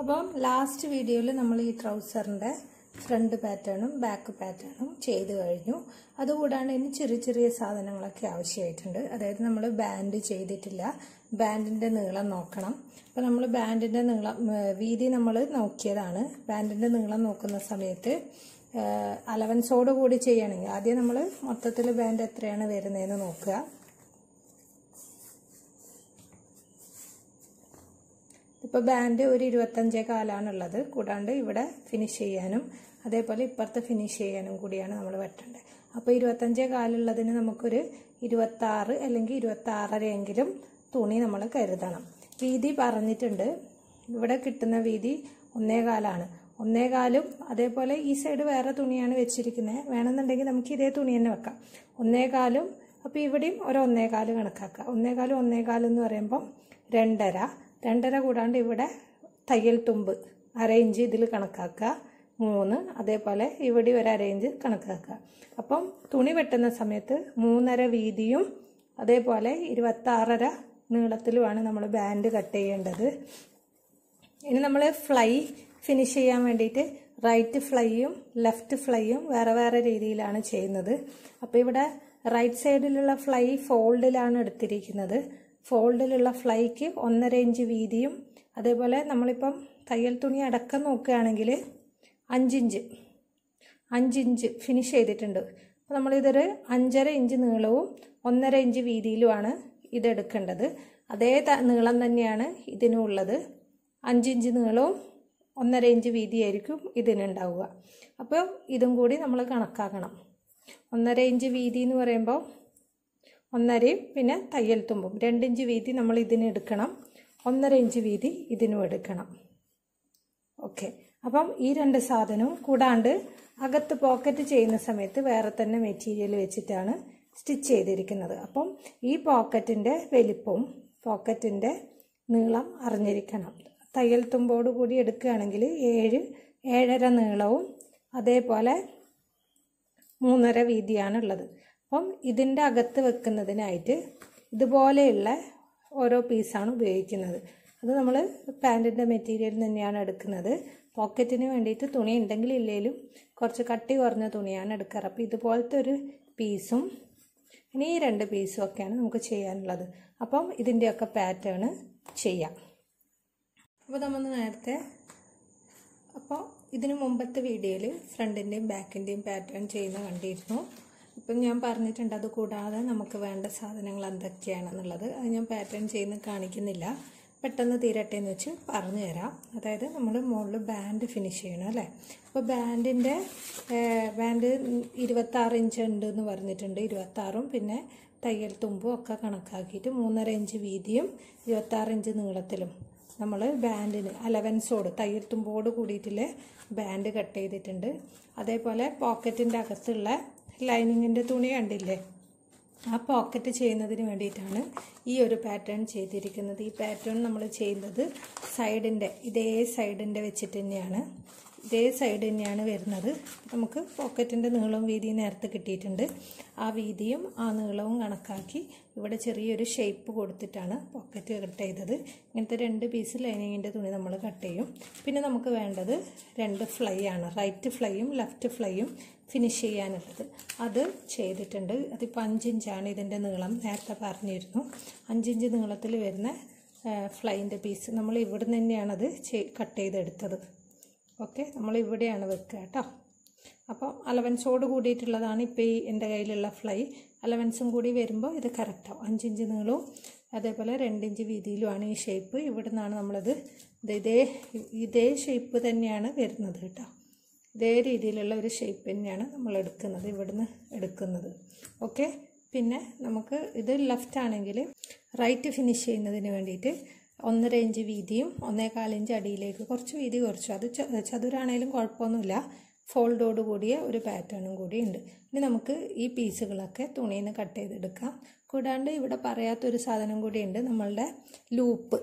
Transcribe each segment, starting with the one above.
അപ്പം ലാസ്റ്റ് വീഡിയോയിൽ നമ്മൾ ഈ ട്രൗസറിൻ്റെ ഫ്രണ്ട് പാറ്റേണും ബാക്ക് പാറ്റേണും ചെയ്ത് കഴിഞ്ഞു അതുകൂടാണ്ട് ഇനി ചെറിയ ചെറിയ സാധനങ്ങളൊക്കെ ആവശ്യമായിട്ടുണ്ട് അതായത് നമ്മൾ ബാൻഡ് ചെയ്തിട്ടില്ല ബാൻഡിൻ്റെ നീളം നോക്കണം അപ്പോൾ നമ്മൾ ബാൻഡിൻ്റെ നീളം ഏഹ് വീതി നമ്മൾ നോക്കിയതാണ് ബാൻഡിൻ്റെ നീളം നോക്കുന്ന സമയത്ത് അലവൻസോട് കൂടി ചെയ്യണമെങ്കിൽ ആദ്യം നമ്മൾ മൊത്തത്തിൽ ബാൻഡ് എത്രയാണ് വരുന്നതെന്ന് നോക്കുക ഇപ്പോൾ ബാൻഡ് ഒരു ഇരുപത്തഞ്ചേ കാലാണുള്ളത് കൂടാണ്ട് ഇവിടെ ഫിനിഷ് ചെയ്യാനും അതേപോലെ ഇപ്പുറത്ത് ഫിനിഷ് ചെയ്യാനും കൂടിയാണ് നമ്മൾ വെട്ടേണ്ടത് അപ്പോൾ ഇരുപത്തഞ്ചേ കാലുള്ളതിന് നമുക്കൊരു ഇരുപത്താറ് അല്ലെങ്കിൽ ഇരുപത്താറരയെങ്കിലും തുണി നമ്മൾ കരുതണം വീതി പറഞ്ഞിട്ടുണ്ട് ഇവിടെ കിട്ടുന്ന വീതി ഒന്നേകാലാണ് ഒന്നേകാലും അതേപോലെ ഈ സൈഡ് വേറെ തുണിയാണ് വെച്ചിരിക്കുന്നത് വേണമെന്നുണ്ടെങ്കിൽ നമുക്ക് ഇതേ തുണി തന്നെ വെക്കാം ഒന്നേകാലും അപ്പോൾ ഇവിടെയും ഒരു ഒന്നേകാല് കണക്കാക്കുക ഒന്നേകാലും ഒന്നേകാലും എന്ന് പറയുമ്പം രണ്ടര രണ്ടര കൂടാണ്ട് ഇവിടെ തയ്യൽ തുമ്പ് അര ഇഞ്ച് ഇതിൽ കണക്കാക്കുക മൂന്ന് അതേപോലെ ഇവിടെ ഒരു അര ഇഞ്ച് കണക്കാക്കുക അപ്പം തുണി വെട്ടുന്ന സമയത്ത് മൂന്നര വീതിയും അതേപോലെ ഇരുപത്താറര നീളത്തിലുമാണ് നമ്മൾ ബാൻഡ് കട്ട് ചെയ്യേണ്ടത് ഇനി നമ്മൾ ഫ്ലൈ ഫിനിഷ് ചെയ്യാൻ വേണ്ടിയിട്ട് റൈറ്റ് ഫ്ലൈയും ലെഫ്റ്റ് ഫ്ലൈയും വേറെ വേറെ രീതിയിലാണ് ചെയ്യുന്നത് അപ്പോൾ ഇവിടെ റൈറ്റ് സൈഡിലുള്ള ഫ്ലൈ ഫോൾഡിലാണ് എടുത്തിരിക്കുന്നത് ഫോൾഡിലുള്ള ഫ്ലൈക്ക് ഒന്നര ഇഞ്ച് വീതിയും അതേപോലെ നമ്മളിപ്പം തയ്യൽ തുണി അടക്കം നോക്കുകയാണെങ്കിൽ അഞ്ചിഞ്ച് അഞ്ചിഞ്ച് ഫിനിഷ് ചെയ്തിട്ടുണ്ട് അപ്പോൾ നമ്മളിതൊരു അഞ്ചര ഇഞ്ച് നീളവും ഒന്നര ഇഞ്ച് വീതിയിലുമാണ് ഇതെടുക്കേണ്ടത് അതേ നീളം തന്നെയാണ് ഇതിനുള്ളത് അഞ്ചിഞ്ച് നീളവും ഒന്നര ഇഞ്ച് വീതിയായിരിക്കും ഇതിനുണ്ടാവുക അപ്പോൾ ഇതും കൂടി നമ്മൾ കണക്കാക്കണം ഒന്നര ഇഞ്ച് വീതി എന്ന് പറയുമ്പോൾ ഒന്നരയും പിന്നെ തയ്യൽ തുമ്പും രണ്ടിഞ്ച് വീതി നമ്മൾ ഇതിന് എടുക്കണം ഒന്നര ഇഞ്ച് വീതി ഇതിനും എടുക്കണം ഓക്കെ അപ്പം ഈ രണ്ട് സാധനവും കൂടാണ്ട് അകത്ത് പോക്കറ്റ് ചെയ്യുന്ന സമയത്ത് വേറെ തന്നെ മെറ്റീരിയൽ വെച്ചിട്ടാണ് സ്റ്റിച്ച് ചെയ്തിരിക്കുന്നത് അപ്പം ഈ പോക്കറ്റിൻ്റെ വലിപ്പവും പോക്കറ്റിൻ്റെ നീളം അറിഞ്ഞിരിക്കണം തയ്യൽ തുമ്പോട് കൂടി എടുക്കുകയാണെങ്കിൽ ഏഴ് ഏഴര നീളവും അതേപോലെ മൂന്നര വീതിയാണുള്ളത് അപ്പം ഇതിൻ്റെ അകത്ത് വെക്കുന്നതിനായിട്ട് ഇതുപോലെയുള്ള ഓരോ പീസാണ് ഉപയോഗിക്കുന്നത് അത് നമ്മൾ പാൻറ്റിൻ്റെ മെറ്റീരിയൽ തന്നെയാണ് എടുക്കുന്നത് പോക്കറ്റിന് വേണ്ടിയിട്ട് തുണി ഉണ്ടെങ്കിൽ ഇല്ലെങ്കിലും കുറച്ച് കട്ടി കുറഞ്ഞ തുണിയാണ് എടുക്കാറ് അപ്പോൾ ഇതുപോലത്തെ ഒരു പീസും ഇനി ഈ രണ്ട് പീസും ഒക്കെയാണ് നമുക്ക് ചെയ്യാനുള്ളത് അപ്പം ഇതിൻ്റെയൊക്കെ പാറ്റേൺ ചെയ്യാം അപ്പോൾ നമ്മൾ നേരത്തെ അപ്പോൾ ഇതിനു മുമ്പത്തെ വീഡിയോയിൽ ഫ്രണ്ടിൻ്റെയും ബാക്കിൻ്റെയും പാറ്റേൺ ചെയ്യുന്ന കണ്ടിരുന്നു ഇപ്പം ഞാൻ പറഞ്ഞിട്ടുണ്ട് അത് കൂടാതെ നമുക്ക് വേണ്ട സാധനങ്ങൾ എന്തൊക്കെയാണെന്നുള്ളത് അത് ഞാൻ പാറ്റേൺ ചെയ്യുന്ന കാണിക്കുന്നില്ല പെട്ടെന്ന് തീരട്ടെ എന്ന് വെച്ച് പറഞ്ഞു തരാം അതായത് നമ്മൾ മുകളിൽ ബാൻഡ് ഫിനിഷ് ചെയ്യണം അല്ലേ അപ്പോൾ ബാൻഡിൻ്റെ ബാൻഡ് ഇരുപത്താറ് ഇഞ്ച് ഉണ്ട് എന്ന് പറഞ്ഞിട്ടുണ്ട് ഇരുപത്താറും പിന്നെ തയ്യൽ തുമ്പും ഒക്കെ കണക്കാക്കിയിട്ട് മൂന്നര ഇഞ്ച് വീതിയും ഇരുപത്താറ് ഇഞ്ച് നീളത്തിലും നമ്മൾ ബാൻഡിന് അലവൻസോട് തയ്യൽ തുമ്പോട് കൂടിയിട്ടുള്ള ബാൻഡ് കട്ട് ചെയ്തിട്ടുണ്ട് അതേപോലെ പോക്കറ്റിൻ്റെ അകത്തുള്ള ലൈനിങ്ങിൻ്റെ തുണി കണ്ടില്ലേ ആ പോക്കറ്റ് ചെയ്യുന്നതിന് വേണ്ടിയിട്ടാണ് ഈ ഒരു പാറ്റേൺ ചെയ്തിരിക്കുന്നത് ഈ പാറ്റേൺ നമ്മൾ ചെയ്യുന്നത് സൈഡിൻ്റെ ഇതേ സൈഡിൻ്റെ വെച്ചിട്ട് തന്നെയാണ് ഇതേ സൈഡ് തന്നെയാണ് വരുന്നത് നമുക്ക് പോക്കറ്റിൻ്റെ നീളവും വീതിയും നേരത്തെ കിട്ടിയിട്ടുണ്ട് ആ വീതിയും ആ നീളവും കണക്കാക്കി ഇവിടെ ചെറിയൊരു ഷേപ്പ് കൊടുത്തിട്ടാണ് പോക്കറ്റ് കട്ട് ചെയ്തത് ഇങ്ങനത്തെ രണ്ട് പീസ് ലൈനിങ്ങിൻ്റെ തുണി നമ്മൾ കട്ട് ചെയ്യും പിന്നെ നമുക്ക് വേണ്ടത് രണ്ട് ഫ്ലൈ ആണ് റൈറ്റ് ഫ്ലൈയും ലെഫ്റ്റ് ഫ്ലൈയും ഫിനിഷ് ചെയ്യാനുള്ളത് അത് ചെയ്തിട്ടുണ്ട് അതിപ്പോൾ അഞ്ചിഞ്ചാണ് ഇതിൻ്റെ നീളം നേരത്തെ പറഞ്ഞിരുന്നു അഞ്ചിഞ്ച് നീളത്തിൽ വരുന്ന ഫ്ലൈൻ്റെ പീസ് നമ്മൾ ഇവിടുന്ന് തന്നെയാണത് കട്ട് ചെയ്തെടുത്തത് ഓക്കെ നമ്മൾ ഇവിടെയാണ് വെക്കുക കേട്ടോ അപ്പോൾ അലവൻസോട് കൂടിയിട്ടുള്ളതാണ് ഇപ്പോൾ ഈ എൻ്റെ കയ്യിലുള്ള ഫ്ലൈ അലവൻസും കൂടി വരുമ്പോൾ ഇത് കറക്റ്റാവും അഞ്ചിഞ്ച് നീളവും അതേപോലെ രണ്ടിഞ്ച് വീതിയിലുമാണ് ഈ ഷേപ്പ് ഇവിടെ നിന്നാണ് നമ്മളത് ഇതേ ഇതേ ഷേപ്പ് തന്നെയാണ് വരുന്നത് കേട്ടോ ഇതേ രീതിയിലുള്ള ഒരു ഷേപ്പ് തന്നെയാണ് നമ്മൾ എടുക്കുന്നത് ഇവിടുന്ന് എടുക്കുന്നത് ഓക്കെ പിന്നെ നമുക്ക് ഇത് ലെഫ്റ്റ് ആണെങ്കിൽ റൈറ്റ് ഫിനിഷ് ചെയ്യുന്നതിന് വേണ്ടിയിട്ട് ഒന്നര ഇഞ്ച് വീതിയും ഒന്നേകാൽ ഇഞ്ച് അടിയിലേക്ക് കുറച്ച് വീതി കുറച്ചു അത് ചതുരാണേലും കുഴപ്പമൊന്നുമില്ല ഫോൾഡോട് കൂടിയ ഒരു പാറ്റേണും കൂടി ഉണ്ട് ഇനി നമുക്ക് ഈ പീസുകളൊക്കെ തുണിയിൽ നിന്ന് കട്ട് ചെയ്തെടുക്കാം കൂടാണ്ട് ഇവിടെ പറയാത്തൊരു സാധനം കൂടിയുണ്ട് നമ്മളുടെ ലൂപ്പ്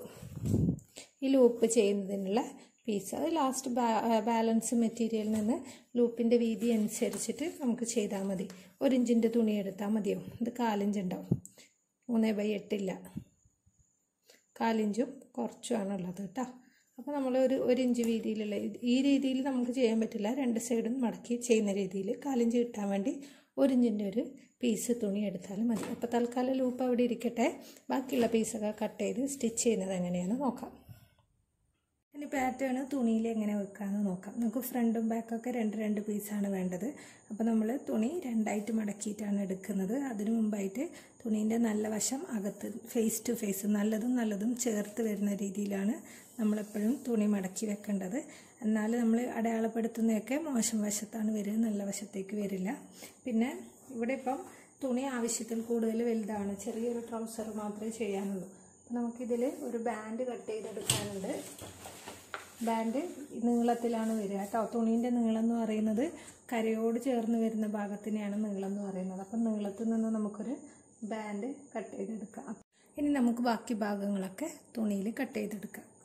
ഈ ലൂപ്പ് ചെയ്യുന്നതിനുള്ള പീസ് അത് ലാസ്റ്റ് ബാലൻസ് മെറ്റീരിയലിൽ നിന്ന് ലൂപ്പിൻ്റെ വീതി അനുസരിച്ചിട്ട് നമുക്ക് ചെയ്താൽ മതി ഒരു ഇഞ്ചിൻ്റെ തുണി എടുത്താൽ മതിയോ ഇത് കാലിഞ്ച് ഉണ്ടാവും മൂന്നേ ബൈ എട്ടില്ല കാലിഞ്ചും കുറച്ചുമാണ് ഉള്ളത് കേട്ടോ അപ്പോൾ നമ്മൾ ഒരു ഒരു ഇഞ്ച് വീതിയിലുള്ള ഇത് ഈ രീതിയിൽ നമുക്ക് ചെയ്യാൻ പറ്റില്ല രണ്ട് സൈഡും മടക്കി ചെയ്യുന്ന രീതിയിൽ കാലിഞ്ച് കിട്ടാൻ വേണ്ടി ഒരു ഇഞ്ചിൻ്റെ ഒരു പീസ് തുണി എടുത്താലും മതി അപ്പോൾ തൽക്കാലം ലൂപ്പ് അവിടെ ഇരിക്കട്ടെ ബാക്കിയുള്ള പീസൊക്കെ കട്ട് ചെയ്ത് സ്റ്റിച്ച് ചെയ്യുന്നത് എങ്ങനെയാണെന്ന് നോക്കാം ഇനി പാറ്റേൺ തുണിയിൽ എങ്ങനെ വെക്കാമെന്ന് നോക്കാം നമുക്ക് ഫ്രണ്ടും ബാക്കൊക്കെ രണ്ട് രണ്ട് പീസാണ് വേണ്ടത് അപ്പോൾ നമ്മൾ തുണി രണ്ടായിട്ട് മടക്കിയിട്ടാണ് എടുക്കുന്നത് അതിനു മുമ്പായിട്ട് തുണീൻ്റെ നല്ല വശം അകത്ത് ഫേസ് ടു ഫേസ് നല്ലതും നല്ലതും ചേർത്ത് വരുന്ന രീതിയിലാണ് നമ്മളെപ്പോഴും തുണി മടക്കി വെക്കേണ്ടത് എന്നാൽ നമ്മൾ അടയാളപ്പെടുത്തുന്നതൊക്കെ മോശം വശത്താണ് വരിക നല്ല വശത്തേക്ക് വരില്ല പിന്നെ ഇവിടെ ഇപ്പം തുണി ആവശ്യത്തിൽ കൂടുതൽ വലുതാണ് ചെറിയൊരു ട്രൗസർ മാത്രമേ ചെയ്യാനുള്ളൂ അപ്പോൾ നമുക്കിതിൽ ഒരു ബാൻഡ് കട്ട് ചെയ്തെടുക്കാനുണ്ട് ബാൻഡ് നീളത്തിലാണ് വരിക കേട്ടോ തുണീൻ്റെ നീളം എന്ന് പറയുന്നത് കരയോട് ചേർന്ന് വരുന്ന ഭാഗത്തിനെയാണ് നീളം എന്ന് പറയുന്നത് അപ്പം നീളത്തിൽ നിന്ന് നമുക്കൊരു ബാൻഡ് കട്ട് ചെയ്തെടുക്കാം ഇനി നമുക്ക് ബാക്കി ഭാഗങ്ങളൊക്കെ തുണിയിൽ കട്ട് ചെയ്തെടുക്കാം